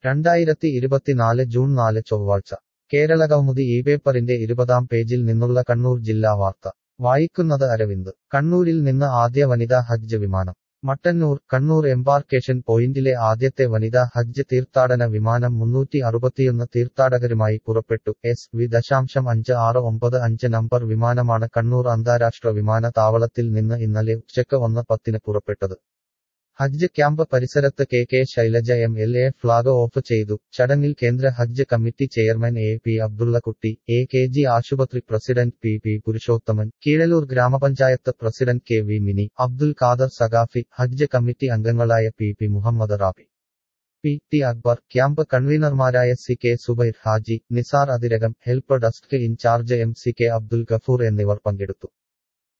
രണ്ടായിരത്തി ഇരുപത്തിനാല് ജൂൺ നാല് ചൊവ്വാഴ്ച കേരളകൗമുദി ഈ പേപ്പറിന്റെ ഇരുപതാം പേജിൽ നിന്നുള്ള കണ്ണൂർ ജില്ലാ വാർത്ത വായിക്കുന്നത് അരവിന്ദ് കണ്ണൂരിൽ നിന്ന് ആദ്യ വനിതാ ഹജ്ജ് വിമാനം മട്ടന്നൂർ കണ്ണൂർ എംബാർക്കേഷൻ പോയിന്റിലെ ആദ്യത്തെ വനിതാ ഹജ്ജ് തീർത്ഥാടന വിമാനം മുന്നൂറ്റി അറുപത്തിയൊന്ന് തീർത്ഥാടകരുമായി പുറപ്പെട്ടു എസ് വി ദശാംശം അഞ്ച് ആറ് ഒമ്പത് അഞ്ച് നമ്പർ വിമാനമാണ് കണ്ണൂർ അന്താരാഷ്ട്ര വിമാനത്താവളത്തിൽ നിന്ന് ഇന്നലെ ഉച്ചയ്ക്ക് ഒന്ന് പത്തിന് പുറപ്പെട്ടത് ഹജ്ജ് ക്യാമ്പ് പരിസരത്ത് K K Shailaja M L A flag off ചെയ്തു ചടങ്ങിൽ കേന്ദ്ര ഹജ്ജ് committee chairman A P Abdullakutty A K G ആശുപത്രി president P P Purushothaman Keezhallur ഗ്രാമപഞ്ചായത്ത് president K V Mini Abdul Khader Saqafi ഹജ്ജ് കമ്മിറ്റി അംഗങ്ങളായ P P Muhammad Rabi P T Akbar camp കൺവീനർമാരായ C K Zubair Haji Nisar Athirakam help desk in charge M C K Abdul Gafoor എന്നിവർ പങ്കെടുത്തു